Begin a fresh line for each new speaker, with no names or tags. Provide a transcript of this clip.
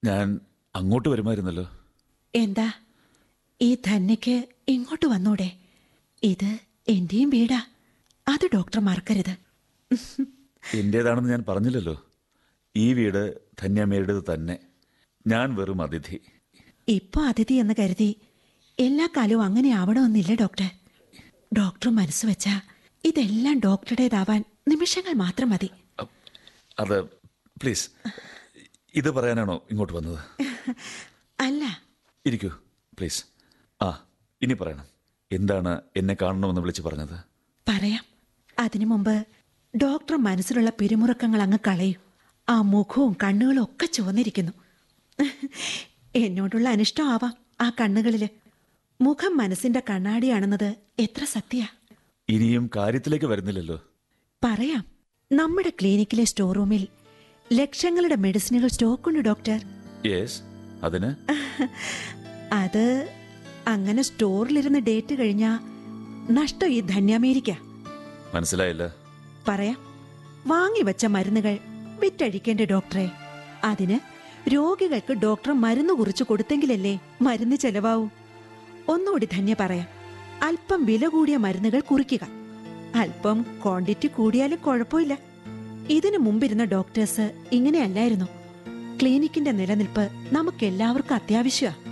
ഞാൻ അങ്ങോട്ട് വരുമായിരുന്നല്ലോ
എന്താ ഈ ധന്യക്ക് ഇങ്ങോട്ട് വന്നൂടെ ഇത് എന്റെയും വീടാ അത് ഡോക്ടർ മറക്കരുത്
എന്റേതാണെന്ന് ഞാൻ പറഞ്ഞില്ലല്ലോ ഈ വീട് ധന്യമേരുടേത് തന്നെ ഞാൻ വെറും അതിഥി
ഇപ്പൊ അതിഥി എന്ന് കരുതി എല്ലാ കാലവും അങ്ങനെ ആവണമെന്നില്ല ഡോക്ടർ ഡോക്ടർ മനസ്സ് വെച്ചാ ഇതെല്ലാം ഡോക്ടറുടേതാവാൻ നിമിഷങ്ങൾ മാത്രം മതി
അ- അത് പ്ലീസ് ഇത് പറയാനാണോ ഇങ്ങോട്ട് വന്നത്
അല്ല
ഇരിക്കൂ പ്ലീസ് ആ ഇനി പറയണം എന്താണ് എന്നെ കാണണമെന്ന് വിളിച്ച് പറഞ്ഞത്
പറയാം അതിനു മുമ്പ് ഡോക്ടർ മനസ്സിലുള്ള പിരിമുറുക്കങ്ങൾ അങ്ങ് കളയും ആ മുഖവും കണ്ണുകളും ഒക്കെ ചുവന്നിരിക്കുന്നു എന്നോടുള്ള അനിഷ്ടം ആവാം ആ കണ്ണുകളില് മുഖം മനസ്സിന്റെ കണ്ണാടിയാണെന്നത് എത്ര സത്യ
ഇനിയും കാര്യത്തിലേക്ക് വരുന്നില്ലല്ലോ
പറയാം നമ്മുടെ ക്ലിനിക്കിലെ സ്റ്റോർ റൂമിൽ ലക്ഷങ്ങളുടെ മെഡിസിനുകൾ സ്റ്റോക്കുണ്ട് ഡോക്ടർ
യെസ് അതിന്
അത് അങ്ങനെ സ്റ്റോറിലിരുന്ന് ഡേറ്റ് കഴിഞ്ഞാ നഷ്ടം ഈ ധന്യാമേരിക്ക
മനസ്സിലായില്ല
പറയാം വാങ്ങിവെച്ച മരുന്നുകൾ വിറ്റഴിക്കേണ്ട ഡോക്ടറെ അതിന് രോഗികൾക്ക് ഡോക്ടർ മരുന്ന് കുറിച്ച് കൊടുത്തെങ്കിലല്ലേ മരുന്ന് ചെലവാവൂ ഒന്നുകൂടി ധന്യ പറയാം അല്പം വില കൂടിയ മരുന്നുകൾ കുറിക്കുക അല്പം ക്വാണ്ടിറ്റി കൂടിയാലും കുഴപ്പമില്ല ഇതിനു മുമ്പിരുന്ന ഡോക്ടേഴ്സ് ഇങ്ങനെയല്ലായിരുന്നു ക്ലിനിക്കിന്റെ നിലനിൽപ്പ് നമുക്കെല്ലാവർക്കും അത്യാവശ്യമാണ്